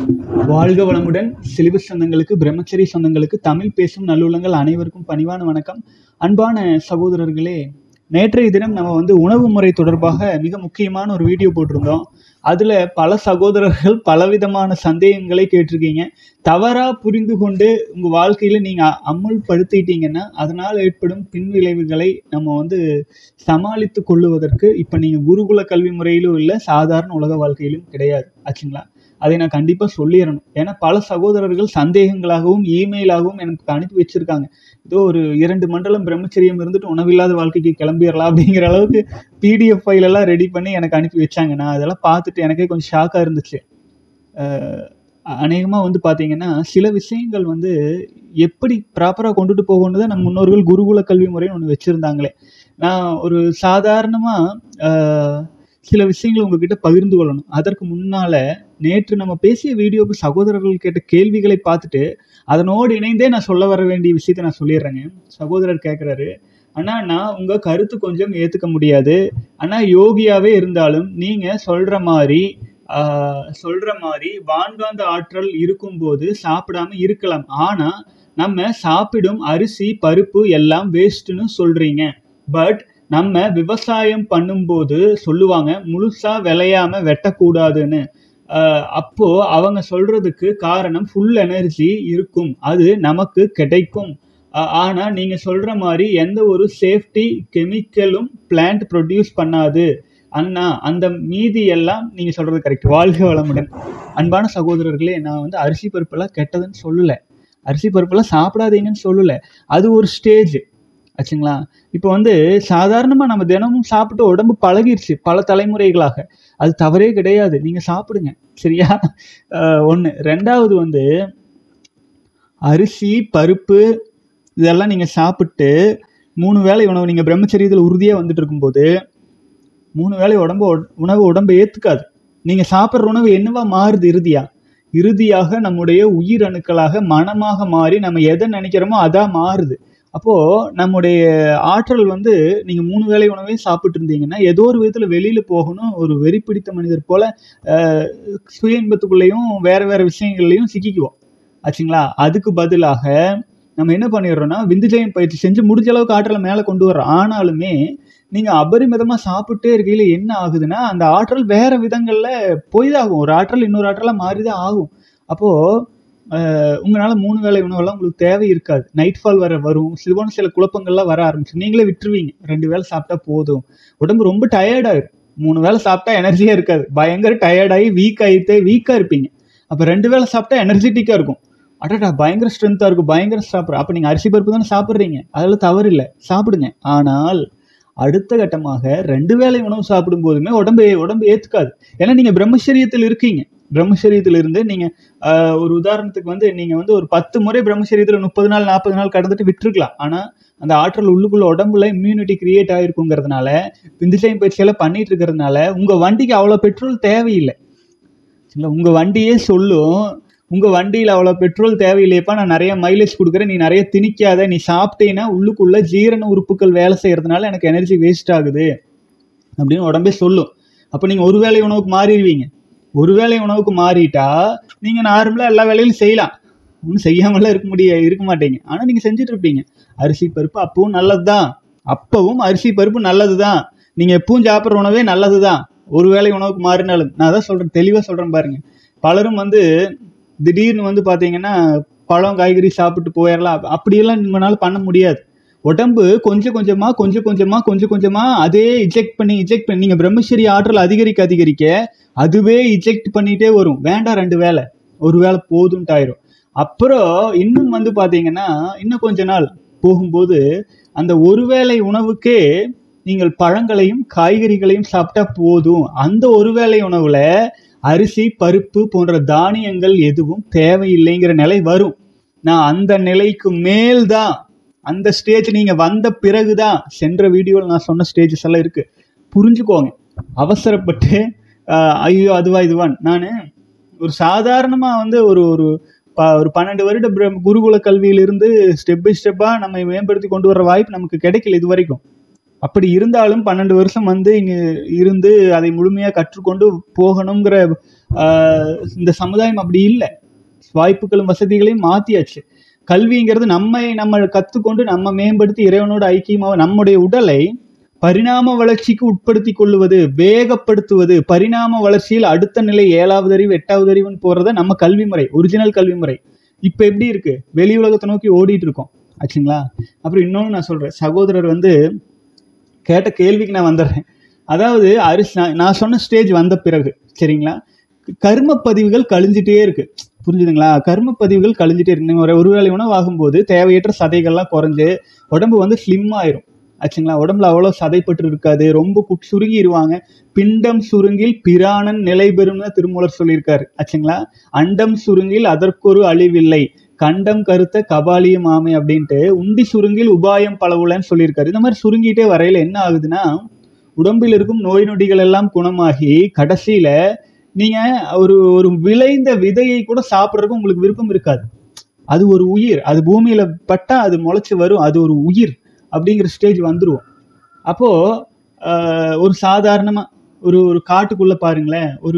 வாழ்க வளமுடன் சிலிபஸ் சொந்தங்களுக்கு பிரம்மச்சரி சொந்தங்களுக்கு தமிழ் பேசும் நல்லுள்ளங்கள் அனைவருக்கும் பணிவான வணக்கம் அன்பான சகோதரர்களே நேற்றைய தினம் நம்ம வந்து உணவு முறை தொடர்பாக மிக முக்கியமான ஒரு வீடியோ போட்டிருந்தோம் அதில் பல சகோதரர்கள் பலவிதமான சந்தேகங்களை கேட்டிருக்கீங்க தவறாக புரிந்து கொண்டு உங்கள் வாழ்க்கையில் நீங்கள் அமுல்படுத்திட்டீங்கன்னா அதனால் ஏற்படும் பின்விளைவுகளை நம்ம வந்து சமாளித்து கொள்ளுவதற்கு இப்போ நீங்கள் குருகுல கல்வி முறையிலும் இல்லை சாதாரண உலக வாழ்க்கையிலும் கிடையாது ஆச்சுங்களா அதை நான் கண்டிப்பாக சொல்லிடணும் ஏன்னா பல சகோதரர்கள் சந்தேகங்களாகவும் இமெயிலாகவும் எனக்கு அனுப்பி வச்சிருக்காங்க ஏதோ ஒரு இரண்டு மண்டலம் பிரம்மச்சரியம் இருந்துட்டு உணவில்லாத வாழ்க்கைக்கு கிளம்பிடலாம் அப்படிங்கிற அளவுக்கு பிடிஎஃப் ஃபைல் எல்லாம் ரெடி பண்ணி எனக்கு அனுப்பி வச்சாங்க நான் அதெல்லாம் பார்த்துட்டு எனக்கே கொஞ்சம் ஷாக்காக இருந்துச்சு அநேகமாக வந்து பார்த்தீங்கன்னா சில விஷயங்கள் வந்து எப்படி ப்ராப்பராக கொண்டுட்டு போகணுன்னு தான் நம்ம முன்னோர்கள் குருகுல கல்வி முறைன்னு ஒன்று வச்சுருந்தாங்களே நான் ஒரு சாதாரணமாக சில விஷயங்களை உங்ககிட்ட பகிர்ந்து கொள்ளணும் அதற்கு முன்னால் நேற்று நம்ம பேசிய வீடியோவுக்கு சகோதரர்கள் கேட்ட கேள்விகளை பார்த்துட்டு அதனோடு இணைந்தே நான் சொல்ல வர வேண்டிய விஷயத்த நான் சொல்லிடுறேங்க சகோதரர் கேட்குறாரு அண்ணா நான் உங்கள் கருத்து கொஞ்சம் ஏற்றுக்க முடியாது ஆனால் யோகியாவே இருந்தாலும் நீங்கள் சொல்கிற மாதிரி சொல்கிற மாதிரி வான்காந்த ஆற்றல் இருக்கும்போது சாப்பிடாம இருக்கலாம் ஆனால் நம்ம சாப்பிடும் அரிசி பருப்பு எல்லாம் வேஸ்ட்டுன்னு சொல்கிறீங்க பட் நம்ம விவசாயம் பண்ணும்போது சொல்லுவாங்க முழுசா விளையாம வெட்டக்கூடாதுன்னு அப்போ அவங்க சொல்றதுக்கு காரணம் ஃபுல் எனர்ஜி இருக்கும் அது நமக்கு கிடைக்கும் ஆனா நீங்க சொல்ற மாதிரி எந்த ஒரு சேஃப்டி கெமிக்கலும் பிளான்ட் ப்ரொடியூஸ் பண்ணாது அண்ணா அந்த மீதி எல்லாம் நீங்க சொல்றது கரெக்ட் வாழ்க வளமுடன் அன்பான சகோதரர்களே நான் வந்து அரிசி பருப்பெல்லாம் கெட்டதுன்னு சொல்லலை அரிசி பருப்பெல்லாம் சாப்பிடாதீங்கன்னு சொல்லலை அது ஒரு ஸ்டேஜ் ஆச்சுங்களா இப்போ வந்து சாதாரணமாக நம்ம தினமும் சாப்பிட்டு உடம்பு பழகிருச்சு பல தலைமுறைகளாக அது தவறே கிடையாது நீங்கள் சாப்பிடுங்க சரியா ஒன்று ரெண்டாவது வந்து அரிசி பருப்பு இதெல்லாம் நீங்கள் சாப்பிட்டு மூணு வேளை உணவு நீங்கள் பிரம்மச்சரியத்தில் உறுதியாக வந்துட்டு இருக்கும்போது மூணு வேளை உடம்பு உணவு உடம்பு ஏற்றுக்காது நீங்கள் சாப்பிட்ற உணவு என்னவா மாறுது இறுதியாக இறுதியாக நம்முடைய உயிர் அணுக்களாக மனமாக மாறி நம்ம எதை நினைக்கிறோமோ அதான் மாறுது அப்போது நம்முடைய ஆற்றல் வந்து நீங்கள் மூணு வேளை உணவே சாப்பிட்டு இருந்தீங்கன்னா ஏதோ ஒரு விதத்தில் வெளியில் போகணும் ஒரு வெறி பிடித்த மனிதர் போல் சுய இன்பத்துக்குள்ளேயும் வேறு வேறு விஷயங்கள்லையும் சிக்கிக்குவோம் ஆச்சுங்களா அதுக்கு பதிலாக நம்ம என்ன பண்ணிடுறோம்னா விந்துஜயம் பயிற்சி செஞ்சு முடிஞ்ச அளவுக்கு ஆற்றலை மேலே கொண்டு வர்றோம் ஆனாலுமே நீங்கள் அபரிமிதமாக சாப்பிட்டே இருக்கையில் என்ன ஆகுதுன்னா அந்த ஆற்றல் வேறு விதங்களில் போய்தாகும் ஒரு ஆற்றல் இன்னொரு ஆற்றலாக மாறி தான் ஆகும் அப்போது உங்களால் மூணு வேலை உணவெல்லாம் உங்களுக்கு தேவை இருக்காது நைட் ஃபால் வர வரும் சில சில குழப்பங்கள்லாம் வர ஆரம்பிச்சு நீங்களே விட்டுருவீங்க ரெண்டு வேலை சாப்பிட்டா போதும் உடம்பு ரொம்ப டயர்டாயிரும் மூணு வேலை சாப்பிட்டா எனர்ஜியாக இருக்காது பயங்கர டயர்டாகி வீக் ஆகிட்டே வீக்காக இருப்பீங்க அப்போ ரெண்டு வேலை சாப்பிட்டா எனர்ஜெட்டிக்காக இருக்கும் அடடா பயங்கர ஸ்ட்ரென்த்தாக இருக்கும் பயங்கர சாப்பிட்ற அப்போ நீங்கள் அரிசி பருப்பு தானே சாப்பிட்றீங்க அதில் தவறு இல்லை சாப்பிடுங்க ஆனால் அடுத்த கட்டமாக ரெண்டு வேலை உணவு சாப்பிடும் போதுமே உடம்பு உடம்பு ஏற்றுக்காது ஏன்னா நீங்கள் பிரம்மச்சரியத்தில் இருக்கீங்க பிரம்மச்சரியத்தில் இருந்து நீங்கள் ஒரு உதாரணத்துக்கு வந்து நீங்கள் வந்து ஒரு பத்து முறை பிரம்மச்சரியத்தில் முப்பது நாள் நாற்பது நாள் கடந்துட்டு விட்டுருக்கலாம் ஆனால் அந்த ஆற்றல் உள்ளுக்குள்ள உடம்புல இம்யூனிட்டி கிரியேட் ஆகிருக்குங்கிறதுனால பிந்திசைன் பயிற்சியெல்லாம் பண்ணிட்டு இருக்கிறதுனால உங்கள் வண்டிக்கு அவ்வளோ பெட்ரோல் தேவையில்லை இல்லை உங்கள் வண்டியே சொல்லும் உங்கள் வண்டியில் அவ்வளோ பெட்ரோல் தேவையில்லையப்பா நான் நிறைய மைலேஜ் கொடுக்குறேன் நீ நிறைய திணிக்காத நீ சாப்பிட்டீங்கன்னா உள்ளுக்குள்ள ஜீரண உறுப்புகள் வேலை செய்கிறதுனால எனக்கு எனர்ஜி வேஸ்ட் ஆகுது அப்படின்னு உடம்பே சொல்லும் அப்போ நீங்கள் ஒரு வேளை உணவுக்கு மாறிடுவீங்க ஒரு வேளை உணவுக்கு மாறிட்டா நீங்கள் நார்மலாக எல்லா வேலையிலும் செய்யலாம் ஒன்றும் செய்யாமலாம் இருக்க முடிய இருக்க மாட்டீங்க ஆனால் நீங்கள் செஞ்சுட்டு இருப்பீங்க அரிசி பருப்பு அப்பவும் நல்லது தான் அப்பவும் அரிசி பருப்பு நல்லது தான் நீங்கள் எப்பவும் சாப்பிட்ற உணவே நல்லது தான் ஒரு வேளை உணவுக்கு மாறினாலும் நான் தான் சொல்கிறேன் தெளிவாக சொல்கிறேன் பாருங்க பலரும் வந்து திடீர்னு வந்து பார்த்தீங்கன்னா பழம் காய்கறி சாப்பிட்டு போயிடலாம் அப்படியெல்லாம் உங்களால் பண்ண முடியாது உடம்பு கொஞ்சம் கொஞ்சமாக கொஞ்சம் கொஞ்சமாக கொஞ்சம் கொஞ்சமாக அதே இஜெக்ட் பண்ணி இஜெக்ட் பண்ணி நீங்கள் பிரம்மச்சரிய ஆற்றல் அதிகரிக்க அதிகரிக்க அதுவே இஜெக்ட் பண்ணிகிட்டே வரும் வேண்டாம் ரெண்டு வேலை ஒரு வேலை போதும்ட்டு ஆயிரும் அப்புறம் இன்னும் வந்து பார்த்தீங்கன்னா இன்னும் கொஞ்ச நாள் போகும்போது அந்த ஒருவேளை உணவுக்கே நீங்கள் பழங்களையும் காய்கறிகளையும் சாப்பிட்டா போதும் அந்த ஒருவேளை உணவுல அரிசி பருப்பு போன்ற தானியங்கள் எதுவும் தேவையில்லைங்கிற நிலை வரும் நான் அந்த நிலைக்கு மேல் தான் அந்த ஸ்டேஜ் நீங்கள் வந்த பிறகு தான் சென்ற வீடியோவில் நான் சொன்ன ஸ்டேஜஸ் எல்லாம் இருக்குது புரிஞ்சுக்கோங்க அவசரப்பட்டு ஐயோ அதுவா இதுவான் நான் ஒரு சாதாரணமாக வந்து ஒரு ஒரு ப ஒரு பன்னெண்டு வருட குருகுல கல்வியிலிருந்து ஸ்டெப் பை ஸ்டெப்பாக நம்ம மேம்படுத்தி கொண்டு வர வாய்ப்பு நமக்கு கிடைக்கல இது வரைக்கும் அப்படி இருந்தாலும் பன்னெண்டு வருஷம் வந்து இங்கே இருந்து அதை முழுமையாக கற்றுக்கொண்டு போகணுங்கிற ஆஹ், இந்த சமுதாயம் அப்படி இல்லை வாய்ப்புகளும் வசதிகளையும் மாற்றியாச்சு கல்விங்கிறது நம்மை நம்ம கற்றுக்கொண்டு நம்ம மேம்படுத்தி இறைவனோட ஐக்கியமாக நம்முடைய உடலை பரிணாம வளர்ச்சிக்கு உட்படுத்தி கொள்ளுவது வேகப்படுத்துவது பரிணாம வளர்ச்சியில் அடுத்த நிலை ஏழாவது அறிவு எட்டாவது அறிவுன்னு போறத நம்ம கல்வி முறை ஒரிஜினல் கல்வி முறை இப்போ எப்படி இருக்கு வெளி உலகத்தை நோக்கி ஓடிட்டு இருக்கோம் ஆச்சுங்களா அப்புறம் இன்னொன்று நான் சொல்றேன் சகோதரர் வந்து கேட்ட கேள்விக்கு நான் வந்துடுறேன் அதாவது அரிசி நான் நான் சொன்ன ஸ்டேஜ் வந்த பிறகு சரிங்களா கர்ம பதிவுகள் கழிஞ்சிட்டே இருக்கு புரிஞ்சுதுங்களா கர்ம பதிவுகள் கழிஞ்சிட்டே இருக்கு நீங்க ஒரு ஒருவேளை உணவு ஆகும்போது தேவையற்ற சதைகள்லாம் குறைஞ்சு உடம்பு வந்து ஸ்லிம் ஆயிரும் ஆச்சுங்களா உடம்புல அவ்வளோ சதைப்பட்டு இருக்காது ரொம்ப குட் சுருங்கிடுவாங்க பிண்டம் சுருங்கில் பிராணன் நிலை பெறும்னு திருமூலர் சொல்லியிருக்காரு ஆச்சுங்களா அண்டம் சுருங்கில் அதற்கொரு அழிவில்லை கண்டம் கருத்த கபாலியம் ஆமை அப்படின்ட்டு உண்டி சுருங்கில் உபாயம் பலவுலன்னு சொல்லியிருக்காரு இந்த மாதிரி சுருங்கிட்டே வரையில என்ன ஆகுதுன்னா உடம்பில் இருக்கும் நோய் நொடிகள் எல்லாம் குணமாகி கடைசியில நீங்க ஒரு ஒரு விளைந்த விதையை கூட சாப்பிட்றதுக்கு உங்களுக்கு விருப்பம் இருக்காது அது ஒரு உயிர் அது பூமியில பட்டா அது முளைச்சு வரும் அது ஒரு உயிர் அப்படிங்கிற ஸ்டேஜ் வந்துருவோம் அப்போ ஆஹ், ஒரு சாதாரணமா ஒரு ஒரு காட்டுக்குள்ள பாருங்களேன் ஒரு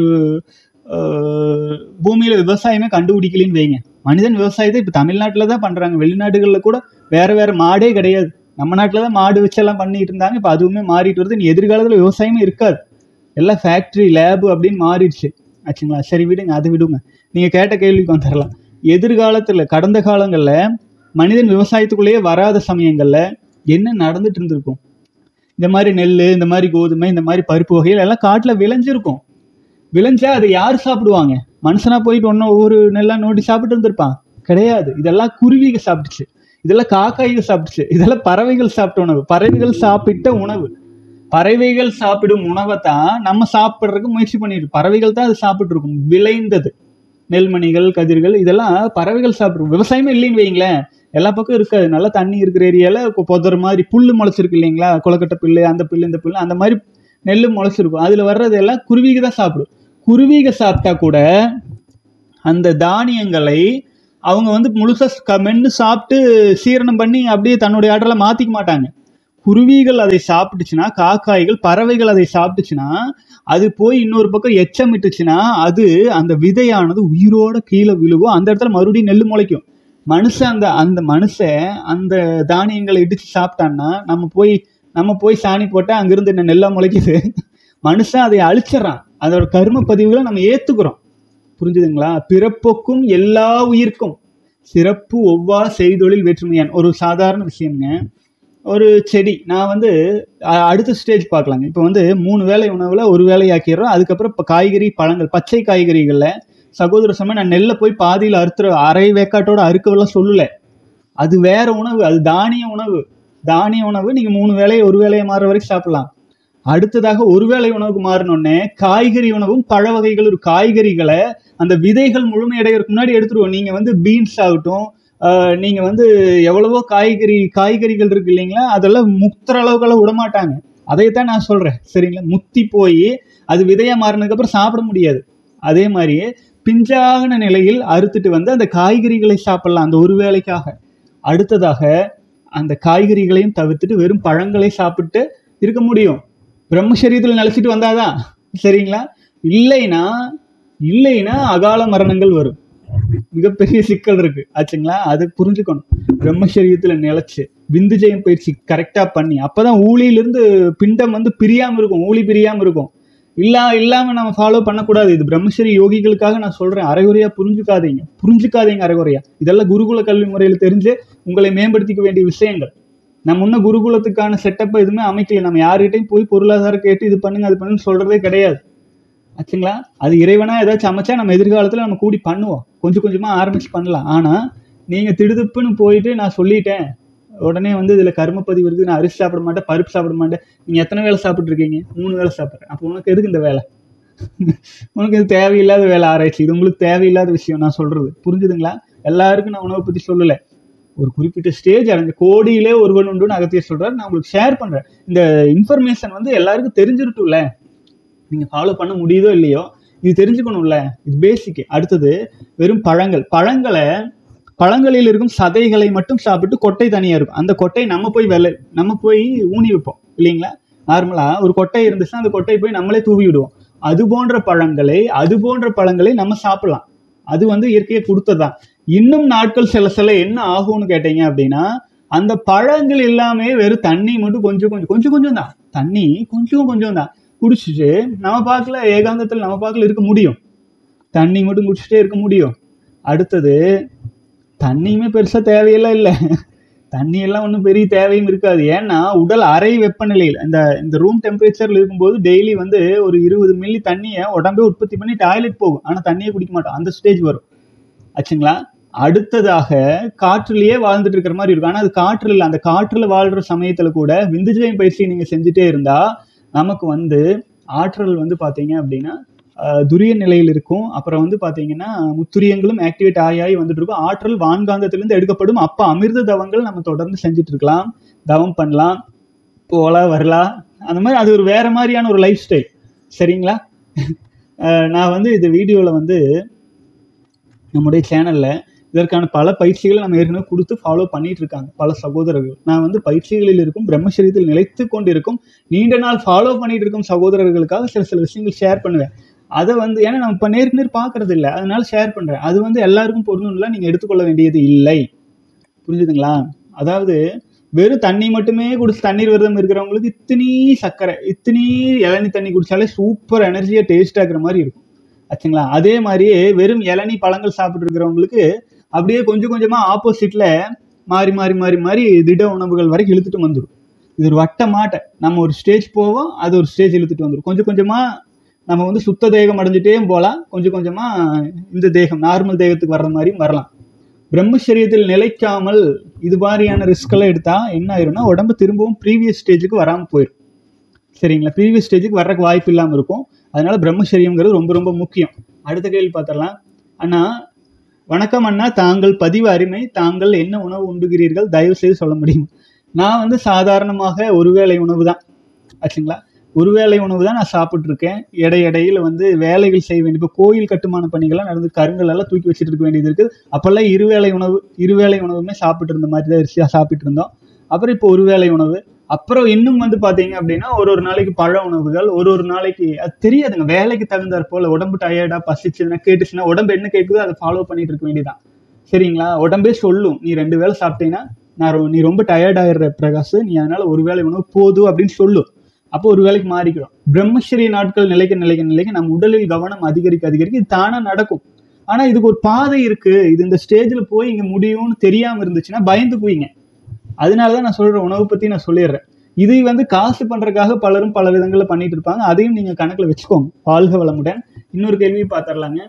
ஆஹ், பூமியில விவசாயமே கண்டுபிடிக்கலன்னு வைங்க மனிதன் விவசாயத்தை இப்போ தமிழ்நாட்டில் தான் பண்றாங்க வெளிநாடுகளில் கூட வேற வேற மாடே கிடையாது நம்ம நாட்டில் தான் மாடு வச்செல்லாம் பண்ணிட்டு இருந்தாங்க இப்போ அதுவுமே மாறிட்டு வருது இனி எதிர்காலத்தில் விவசாயமே இருக்காது எல்லாம் ஃபேக்ட்ரி லேபு அப்படின்னு மாறிடுச்சு ஆச்சுங்களா சரி விடுங்க அதை விடுங்க நீங்கள் கேட்ட கேள்விக்கு வந்துடலாம் எதிர்காலத்தில் கடந்த காலங்களில் மனிதன் விவசாயத்துக்குள்ளேயே வராத சமயங்களில் என்ன நடந்துட்டு இருந்திருக்கும் இந்த மாதிரி நெல் இந்த மாதிரி கோதுமை இந்த மாதிரி பருப்பு வகைகள் எல்லாம் காட்டில் விளைஞ்சிருக்கும் விளைஞ்சா அதை யார் சாப்பிடுவாங்க மனுஷனா போயிட்டு ஒன்றும் ஒவ்வொரு நெல்லா நோண்டி சாப்பிட்டு இருந்திருப்பான் கிடையாது இதெல்லாம் குருவிக சாப்பிட்டுச்சு இதெல்லாம் காக்காய்கள் சாப்பிட்டுச்சு இதெல்லாம் பறவைகள் சாப்பிட்ட உணவு பறவைகள் சாப்பிட்ட உணவு பறவைகள் சாப்பிடும் உணவை தான் நம்ம சாப்பிட்றதுக்கு முயற்சி பண்ணிட்டு பறவைகள் தான் அது சாப்பிட்டு இருக்கும் விளைந்தது நெல்மணிகள் கதிர்கள் இதெல்லாம் பறவைகள் சாப்பிடும் விவசாயமே இல்லைன்னு வைங்களேன் எல்லா பக்கம் இருக்காது நல்லா தண்ணி இருக்கிற ஏரியால புதர் மாதிரி புல்லு முளைச்சிருக்கு இல்லைங்களா கொலக்கட்டை புல்லு அந்த புல்லு இந்த புல்லு அந்த மாதிரி நெல் முளைச்சிருக்கும் அதுல வர்றது எல்லாம் குருவிக தான் சாப்பிடும் குருவிக சாப்பிட்டா கூட அந்த தானியங்களை அவங்க வந்து முழுசா க- மென்னு சாப்பிட்டு சீரணம் பண்ணி அப்படியே தன்னுடைய ஆற்றலை மாத்திக்க மாட்டாங்க குருவிகள் அதை சாப்பிட்டுச்சுன்னா காக்காய்கள் பறவைகள் அதை சாப்பிட்டுச்சுன்னா அது போய் இன்னொரு பக்கம் எச்சமிட்டுச்சுன்னா அது அந்த விதையானது உயிரோட கீழே விழுவும் அந்த இடத்துல மறுபடியும் நெல் முளைக்கும் மனுஷன் அந்த அந்த மனுஷன் அந்த தானியங்களை இடிச்சு சாப்பிட்டான்னா நம்ம போய் நம்ம போய் சாணி போட்டா அங்கிருந்து என்ன நெல்லா முளைக்குது மனுஷன் அதை அழிச்சிடறான் அதோட கர்ம பதிவுகளை நம்ம ஏத்துக்கிறோம் புரிஞ்சுதுங்களா பிறப்புக்கும் எல்லா உயிர்க்கும் சிறப்பு ஒவ்வா செய்தொழில் வேற்றுமையான் ஒரு சாதாரண விஷயம்ங்க ஒரு செடி நான் வந்து அ- அடுத்த ஸ்டேஜ் பார்க்கலாங்க இப்போ வந்து மூணு வேளை உணவுல ஒரு வேளை ஆக்கிடுறோம் அதுக்கப்புறம் இப்போ காய்கறி பழங்கள் பச்சை காய்கறிகளில் சகோதர சமயம் நான் நெல்லை போய் பாதியில் அறுத்துற அரை வேக்காட்டோட அறுக்கவெல்லாம் சொல்லல அது வேற உணவு அது தானிய உணவு தானிய உணவு நீங்க மூணு வேளையை ஒரு வேளையை மாறுற வரைக்கும் சாப்பிடலாம் அடுத்ததாக ஒரு வேளை உணவுக்கு மாறினோடனே காய்கறி உணவும் பழ வகைகள் ஒரு காய்கறிகளை அந்த விதைகள் முழுமையடைகிறதுக்கு முன்னாடி எடுத்துருவோம் நீங்க வந்து பீன்ஸ் ஆகட்டும் ஆஹ் நீங்க வந்து எவ்வளவோ காய்கறி காய்கறிகள் இருக்கு இல்லைங்களா அதெல்லாம் முத்துற அளவுக்கெல்லாம் விட மாட்டாங்க அதைத்தான் நான் சொல்றேன் சரிங்களா முத்தி போய் அது விதையா மாறினதுக்கு அப்புறம் சாப்பிட முடியாது அதே மாதிரி பிஞ்சாகின நிலையில் அறுத்துட்டு வந்து அந்த காய்கறிகளை சாப்பிடலாம் அந்த ஒரு வேளைக்காக அடுத்ததாக அந்த காய்கறிகளையும் தவிர்த்துட்டு வெறும் பழங்களை சாப்பிட்டு இருக்க முடியும் பிரம்மசரீரத்தில் நிலைச்சிட்டு வந்தாதான் சரிங்களா இல்லைன்னா இல்லைன்னா அகால மரணங்கள் வரும் மிகப்பெரிய சிக்கல் இருக்கு ஆச்சுங்களா அது புரிஞ்சுக்கணும் பிரம்மசரீரத்துல நிலைச்சு விந்துஜயம் பயிற்சி கரெக்டா பண்ணி அப்பதான் ஊழியிலிருந்து பிண்டம் வந்து பிரியாம இருக்கும் ஊழி பிரியாம இருக்கும் இல்லா இல்லாம நம்ம ஃபாலோ பண்ணக்கூடாது இது பிரம்மச்சரி யோகிகளுக்காக நான் சொல்றேன் அரைகுறையா புரிஞ்சுக்காதீங்க புரிஞ்சுக்காதீங்க அரைகுறையா இதெல்லாம் குருகுல கல்வி முறையில் தெரிஞ்சு உங்களை மேம்படுத்திக்க வேண்டிய விஷயங்கள் நம்ம இன்னும் குருகுலத்துக்கான செட்டப்பை எதுவுமே அமைக்கல நம்ம யார்கிட்டையும் போய் பொருளாதாரம் கேட்டு இது பண்ணுங்க அது பண்ணுன்னு சொல்றதே கிடையாது ஆச்சுங்களா அது இறைவனா ஏதாச்சும் அமைச்சா நம்ம எதிர்காலத்துல நம்ம கூடி பண்ணுவோம் கொஞ்சம் கொஞ்சமா ஆரம்பிச்சு பண்ணலாம் ஆனா நீங்க திடுதுப்புன்னு போயிட்டு நான் சொல்லிட்டேன் உடனே வந்து இதுல கர்ம பதிவு இருக்கு நான் அரிசி சாப்பிட மாட்டேன் பருப்பு சாப்பிட மாட்டேன் நீங்க எத்தனை வேலை சாப்பிட்டு இருக்கீங்க மூணு வேலை சாப்பிட்றேன் அப்போ உனக்கு எதுக்கு இந்த வேலை உனக்கு இது தேவையில்லாத வேலை ஆராய்ச்சி இது உங்களுக்கு தேவையில்லாத விஷயம் நான் சொல்றது புரிஞ்சுதுங்களா எல்லாருக்கும் நான் உணவை பத்தி சொல்லல ஒரு குறிப்பிட்ட ஸ்டேஜ் அடைஞ்ச கோடியிலே ஒருவன் உண்டுன்னு அகத்தியர் சொல்றாரு நான் உங்களுக்கு ஷேர் பண்றேன் இந்த இன்ஃபர்மேஷன் வந்து எல்லாருக்கும் தெரிஞ்சிருட்டும்ல நீங்க ஃபாலோ பண்ண முடியுதோ இல்லையோ இது தெரிஞ்சுக்கணும்ல இது பேசிக் அடுத்தது வெறும் பழங்கள் பழங்களை பழங்களில் இருக்கும் சதைகளை மட்டும் சாப்பிட்டு கொட்டை தனியாக இருக்கும் அந்த கொட்டை நம்ம போய் வெள்ளை நம்ம போய் ஊனி வைப்போம் இல்லைங்களா நார்மலாக ஒரு கொட்டை இருந்துச்சுன்னா அந்த கொட்டையை போய் நம்மளே தூவி விடுவோம் அது போன்ற பழங்களை அது போன்ற பழங்களை நம்ம சாப்பிடலாம் அது வந்து இயற்கையை கொடுத்ததுதான் இன்னும் நாட்கள் சில சில என்ன ஆகும்னு கேட்டீங்க அப்படின்னா அந்த பழங்கள் எல்லாமே வெறும் தண்ணி மட்டும் கொஞ்சம் கொஞ்சம் கொஞ்சம் கொஞ்சம் தான் தண்ணி கொஞ்சம் கொஞ்சம் தான் குடிச்சிட்டு நம்ம பார்க்கல ஏகாந்தத்தில் நம்ம பார்க்கல இருக்க முடியும் தண்ணி மட்டும் குடிச்சிட்டே இருக்க முடியும் அடுத்தது தண்ணியுமே பெருசாக தேவையெல்லாம் இல்லை தண்ணி எல்லாம் ஒன்றும் பெரிய தேவையும் இருக்காது ஏன்னா உடல் அறை வெப்பநிலையில் இந்த இந்த ரூம் டெம்பரேச்சரில் இருக்கும்போது டெய்லி வந்து ஒரு இருபது மில்லி தண்ணியை உடம்பே உற்பத்தி பண்ணி டாய்லெட் போகும் ஆனால் தண்ணியே குடிக்க மாட்டோம் அந்த ஸ்டேஜ் வரும் ஆச்சுங்களா அடுத்ததாக காற்றுலயே வாழ்ந்துட்டு இருக்கிற மாதிரி இருக்கும் ஆனால் அது காற்று இல்லை அந்த காற்றுல வாழ்ற சமயத்துல கூட விந்துஜயம் பயிற்சி நீங்க செஞ்சுட்டே இருந்தா நமக்கு வந்து ஆற்றல் வந்து பாத்தீங்க அப்படின்னா ஆஹ், துரிய நிலையில் இருக்கும் அப்புறம் வந்து பாத்தீங்கன்னா முத்துரியங்களும் ஆக்டிவேட் ஆகி ஆகி வந்துட்டு இருக்கும் ஆற்றல் வான்காந்தத்திலிருந்து எடுக்கப்படும் அப்ப அமிர்த தவங்கள் நம்ம தொடர்ந்து செஞ்சுட்டு இருக்கலாம் தவம் பண்ணலாம் போகலாம் வரலாம் அந்த மாதிரி அது ஒரு வேற மாதிரியான ஒரு லைஃப் ஸ்டைல் சரிங்களா ஆஹ், நான் வந்து இந்த வீடியோவில் வந்து நம்முடைய சேனல்ல இதற்கான பல பயிற்சிகளை நம்ம ஏற்கனவே கொடுத்து ஃபாலோ பண்ணிட்டு இருக்காங்க பல சகோதரர்கள் நான் வந்து பயிற்சிகளில் இருக்கும் பிரம்மச்சரியத்தில் நிலைத்து கொண்டிருக்கும் நீண்ட நாள் ஃபாலோ பண்ணிட்டு இருக்கும் சகோதரர்களுக்காக சில சில விஷயங்கள் ஷேர் பண்ணுவேன் அதை வந்து ஏன்னா நம்ம இப்போ நேருக்கு நேர் பார்க்கறது இல்லை அதனால ஷேர் பண்றேன் அது வந்து எல்லாருக்கும் பொருந்தும்ல நீங்க எடுத்துக்கொள்ள வேண்டியது இல்லை புரிஞ்சுதுங்களா அதாவது வெறும் தண்ணி மட்டுமே குடிச்சு தண்ணீர் விரதம் இருக்கிறவங்களுக்கு இத்தனி சர்க்கரை இத்தனி இளநி தண்ணி குடிச்சாலே சூப்பர் எனர்ஜியா டேஸ்ட் ஆகுற மாதிரி இருக்கும் ஆச்சுங்களா அதே மாதிரியே வெறும் இளநி பழங்கள் சாப்பிட்டு இருக்கிறவங்களுக்கு அப்படியே கொஞ்சம் கொஞ்சமா ஆப்போசிட்ல மாறி மாறி மாறி மாறி திட உணவுகள் வரைக்கும் இழுத்துட்டு வந்துடும் இது ஒரு வட்ட மாட்டை நம்ம ஒரு ஸ்டேஜ் போவோம் அது ஒரு ஸ்டேஜ் இழுத்துட்டு வந்துடும் கொஞ்சம் கொஞ்சமா நம்ம வந்து சுத்த தேகம் அடைஞ்சிட்டே போகலாம் கொஞ்சம் கொஞ்சமா இந்த தேகம் நார்மல் தேகத்துக்கு வர்ற மாதிரியும் வரலாம் பிரம்மச்சரியத்தில் நிலைக்காமல் இது மாதிரியான ரிஸ்க் எல்லாம் எடுத்தா என்ன ஆயிரும்னா உடம்பு திரும்பவும் ப்ரீவியஸ் ஸ்டேஜுக்கு வராமல் போயிடும் சரிங்களா ப்ரீவியஸ் ஸ்டேஜுக்கு வர்றக்கு வாய்ப்பு இல்லாமல் இருக்கும் அதனால பிரம்மச்சரியங்கிறது ரொம்ப ரொம்ப முக்கியம் அடுத்த கேள்வி பார்த்துடலாம் அண்ணா வணக்கம் அண்ணா தாங்கள் பதிவு அருமை தாங்கள் என்ன உணவு உண்டுகிறீர்கள் தயவு செய்து சொல்ல முடியும் நான் வந்து சாதாரணமாக ஒருவேளை உணவு தான் ஆச்சுங்களா ஒருவேளை உணவு தான் நான் சாப்பிட்டு இருக்கேன் இடை இடையில வந்து வேலைகள் செய்ய வேண்டிய இப்போ கோயில் கட்டுமான பணிகள்லாம் நடந்து கருங்கல் எல்லாம் தூக்கி வச்சுட்டு இருக்க வேண்டியது இருக்குது அப்போல்லாம் இருவேளை உணவு இருவேளை உணவுமே சாப்பிட்டு இருந்த மாதிரி தான் ரிசியாக சாப்பிட்டு இருந்தோம் அப்புறம் இப்போ ஒருவேளை உணவு அப்புறம் இன்னும் வந்து பாத்தீங்க அப்படின்னா ஒரு ஒரு நாளைக்கு பழ உணவுகள் ஒரு ஒரு நாளைக்கு அது தெரியாதுங்க வேலைக்கு தகுந்தாற் போல உடம்பு டயர்டா பசிச்சுன்னா கேட்டுச்சுன்னா உடம்பு என்ன கேட்குதோ அதை ஃபாலோ பண்ணிட்டு இருக்க வேண்டியதான் சரிங்களா உடம்பே சொல்லும் நீ ரெண்டு வேளை சாப்பிட்டீங்கன்னா நான் ரொ- நீ ரொம்ப டயர்ட் ஆயிடுற பிரகாஷ் நீ அதனால ஒரு வேளை உணவு போதும் அப்படின்னு சொல்லும் அப்போ ஒரு வேளைக்கு மாறிக்கிறோம் பிரம்மச்சரிய நாட்கள் நிலைக்க நிலைக்க நிலைக்க நம்ம உடலில் கவனம் அதிகரிக்க அதிகரிக்க இது தானா நடக்கும் ஆனா இதுக்கு ஒரு பாதை இருக்கு இது இந்த ஸ்டேஜ்ல போய் இங்க முடியும்னு தெரியாம இருந்துச்சுன்னா பயந்துக்குவீங்க அதனாலதான் நான் சொல்ற உணவு பத்தி நான் சொல்லிடுறேன் இது வந்து காசு பண்றதுக்காக பலரும் பல விதங்கள்ல பண்ணிட்டு இருப்பாங்க அதையும் நீங்க கணக்குல வச்சுக்கோங்க வாழ்க வளமுடன் இன்னொரு கேள்வி பார்த்துடலாங்க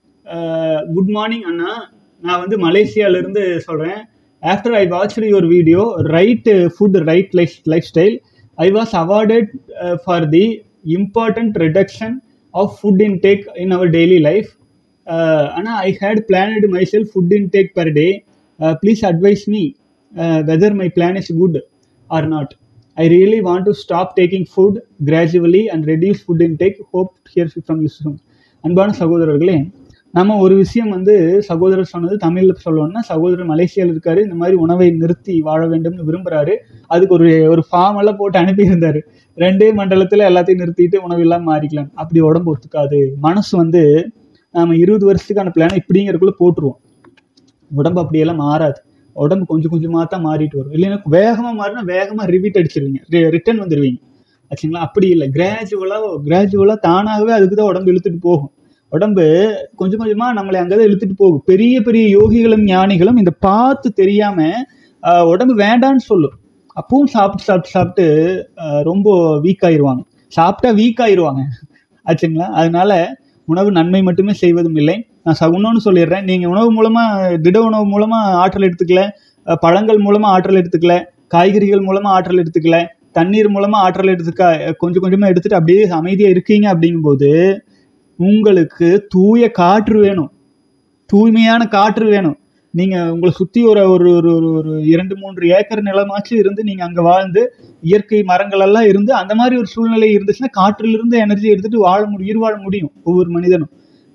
குட் மார்னிங் அண்ணா நான் வந்து மலேசியால இருந்து சொல்றேன் after I watch your video right food right life life style I was awarded for the important reduction of food intake in our daily life ஆனால் I had planned myself food intake per day please advise me whether my plan is good or not I really want to stop taking food gradually and reduce food intake hope hear from you soon அன்பான சகோதரர்களே நம்ம ஒரு விஷயம் வந்து சகோதரர் சொன்னது தமிழில் சொல்லணும்னா சகோதரர் மலேசியாவில் இருக்காரு இந்த மாதிரி உணவை நிறுத்தி வாழ வேண்டும்னு விரும்புறாரு அதுக்கு ஒரு ஒரு ஃபார்ம் எல்லாம் போட்டு அனுப்பியிருந்தாரு ரெண்டே மண்டலத்தில் எல்லாத்தையும் நிறுத்திட்டு உணவெல்லாம் மாறிக்கலாம் அப்படி உடம்பு ஒத்துக்காது மனசு வந்து நாம இருபது வருஷத்துக்கான பிளானை இப்படிங்கிறதுக்குள்ள போட்டுருவோம் உடம்பு அப்படியெல்லாம் மாறாது உடம்பு கொஞ்சம் கொஞ்சமாக தான் மாறிட்டு வரும் இல்லைன்னா வேகமாக மாறினா வேகமாக ரிவீட் அடிச்சிருவீங்க ரிட்டர்ன் வந்துடுவீங்க ஆச்சுங்களா அப்படி இல்லை கிராஜுவலாக கிராஜுவலாக தானாகவே அதுக்கு தான் உடம்பு இழுத்துட்டு போகும் உடம்பு கொஞ்சம் கொஞ்சமா நம்மளை அங்கதான் இழுத்துட்டு போகும் பெரிய பெரிய யோகிகளும் ஞானிகளும் இந்த பார்த்து தெரியாம ஆஹ், உடம்பு வேண்டான்னு சொல்லும் அப்பவும் சாப்பிட்டு சாப்பிட்டு சாப்பிட்டு ஆஹ், ரொம்ப வீக் ஆயிருவாங்க சாப்பிட்டா வீக் ஆயிருவாங்க ஆச்சுங்களா அதனால உணவு நன்மை மட்டுமே செய்வதும் இல்லை நான் ச- இன்னொன்னு சொல்லிடுறேன் நீங்க உணவு மூலமா திட உணவு மூலமா ஆற்றல் எடுத்துக்கல அஹ், பழங்கள் மூலமா ஆற்றல் எடுத்துக்கல காய்கறிகள் மூலமா ஆற்றல் எடுத்துக்கல தண்ணீர் மூலமா ஆற்றல் எடுத்துக்க கொஞ்சம் கொஞ்சமா எடுத்துட்டு அப்படியே அமைதியா இருக்கீங்க அப்படிங்கும்போது உங்களுக்கு தூய காற்று வேணும் தூய்மையான காற்று வேணும் நீங்க உங்களை சுத்தி ஒரு ஒரு ஒரு ஒரு ஒரு இரண்டு மூன்று ஏக்கர் நிலமாச்சும் இருந்து நீங்க அங்க வாழ்ந்து இயற்கை மரங்கள் எல்லாம் இருந்து அந்த மாதிரி ஒரு சூழ்நிலை இருந்துச்சுன்னா காற்றிலிருந்து எனர்ஜி எடுத்துட்டு வாழ முடியும் உயிர் வாழ முடியும் ஒவ்வொரு மனிதனும்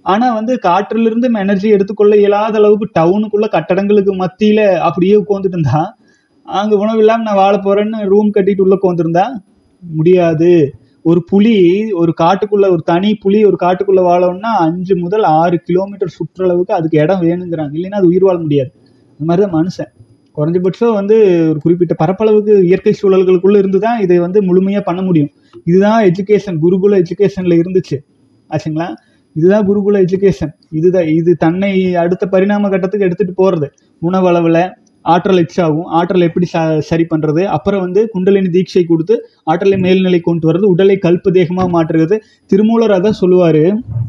ஆனா வந்து காற்றிலிருந்து எனர்ஜி எடுத்துக்கொள்ள இயலாத அளவுக்கு டவுனுக்குள்ள கட்டடங்களுக்கு மத்தியில அப்படியே உட்காந்துட்டு இருந்தா அங்க உணவு இல்லாம நான் வாழ போறேன்னு ரூம் கட்டிட்டு உள்ள உட்காந்துருந்தா முடியாது ஒரு புலி ஒரு காட்டுக்குள்ள ஒரு தனி புலி ஒரு காட்டுக்குள்ள வாழணும்னா அஞ்சு முதல் ஆறு கிலோமீட்டர் சுற்றளவுக்கு அதுக்கு இடம் வேணுங்கிறாங்க இல்லைன்னா அது உயிர் வாழ முடியாது அந்த மாதிரி தான் மனுஷன் குறைஞ்சபட்சம் வந்து ஒரு குறிப்பிட்ட பரப்பளவுக்கு இயற்கை சூழல்களுக்குள்ள இருந்து தான் இதை வந்து முழுமையாக பண்ண முடியும் இதுதான் எஜுகேஷன் குருகுல எஜுகேஷன்ல இருந்துச்சு ஆச்சுங்களா இதுதான் குருகுல எஜுகேஷன் இதுதான் இது தன்னை அடுத்த பரிணாம கட்டத்துக்கு எடுத்துட்டு போறது உணவளவில் ஆற்றல் எச்சாகும் ஆற்றல் எப்படி ச சரி பண்ணுறது அப்புறம் வந்து குண்டலினி தீட்சை கொடுத்து ஆற்றலை மேல்நிலை கொண்டு வர்றது உடலை கல்ப தேகமாக மாற்றுறது திருமூலர் அதான் சொல்லுவார்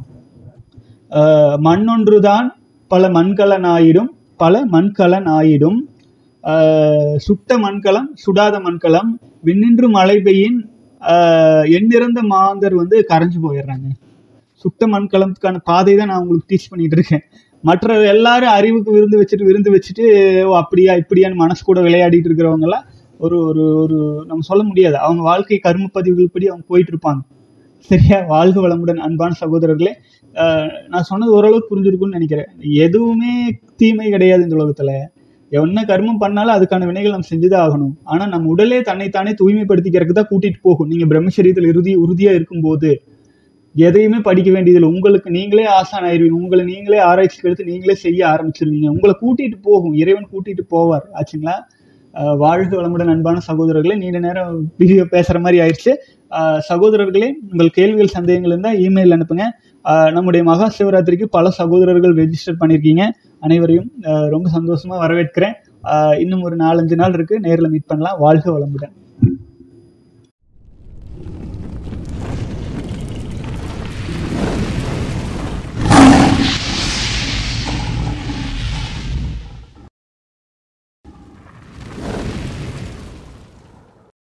மண்ணொன்றுதான் பல மண்கலன் ஆயிடும் பல மண்கலன் ஆயிடும் ஆஹ் சுட்ட மண்கலம் சுடாத மண்கலம் விண்ணின்று மழை பெய்யின் ஆஹ் எண்ணிறந்த மாந்தர் வந்து கரைஞ்சு போயிடுறாங்க சுட்ட மண்கலத்துக்கான பாதை தான் நான் உங்களுக்கு டீச் பண்ணிட்டு இருக்கேன் மற்ற எல்லாரும் அறிவுக்கு விருந்து வச்சுட்டு விருந்து வச்சுட்டு ஓ அப்படியா இப்படியான்னு மனசு கூட விளையாடிட்டு இருக்கிறவங்க எல்லாம் ஒரு ஒரு ஒரு நம்ம சொல்ல முடியாது அவங்க வாழ்க்கை கர்ம பதிவுகள் படி அவங்க போயிட்டு இருப்பாங்க சரியா வாழ்க வளமுடன் அன்பான சகோதரர்களே ஆஹ் நான் சொன்னது ஓரளவுக்கு புரிஞ்சிருக்கும்னு நினைக்கிறேன் எதுவுமே தீமை கிடையாது இந்த உலகத்துல என்ன கர்மம் பண்ணாலும் அதுக்கான வினைகள் நம்ம செஞ்சுதான் ஆகணும் ஆனா நம்ம உடலே தன்னைத்தானே தூய்மைப்படுத்திக்கிறதுக்கு தான் கூட்டிட்டு போகும் நீங்க பிரம்மச்சரியத்தில் இறுதி உறுதியா இருக்கும்போது எதையுமே படிக்க வேண்டியதில்லை உங்களுக்கு நீங்களே ஆசான் ஆயிருவீங்க உங்களை நீங்களே ஆராய்ச்சிக்கு எடுத்து நீங்களே செய்ய ஆரம்பிச்சிருவீங்க உங்களை கூட்டிட்டு போகும் இறைவன் கூட்டிட்டு போவார் ஆச்சுங்களா ஆஹ் வாழ்க வளமுடன் அன்பான சகோதரர்களே நீண்ட நேரம் வீடியோ பேசுற மாதிரி ஆயிடுச்சு ஆஹ் சகோதரர்களே உங்கள் கேள்விகள் சந்தேகங்கள் இருந்தால் இமெயில் அனுப்புங்க ஆஹ் நம்முடைய மகா சிவராத்திரிக்கு பல சகோதரர்கள் ரெஜிஸ்டர் பண்ணியிருக்கீங்க அனைவரையும் ஆஹ் ரொம்ப சந்தோஷமா வரவேற்கிறேன் ஆஹ் இன்னும் ஒரு நாலஞ்சு நாள் இருக்கு நேரில் மீட் பண்ணலாம் வாழ்க வளமுடன்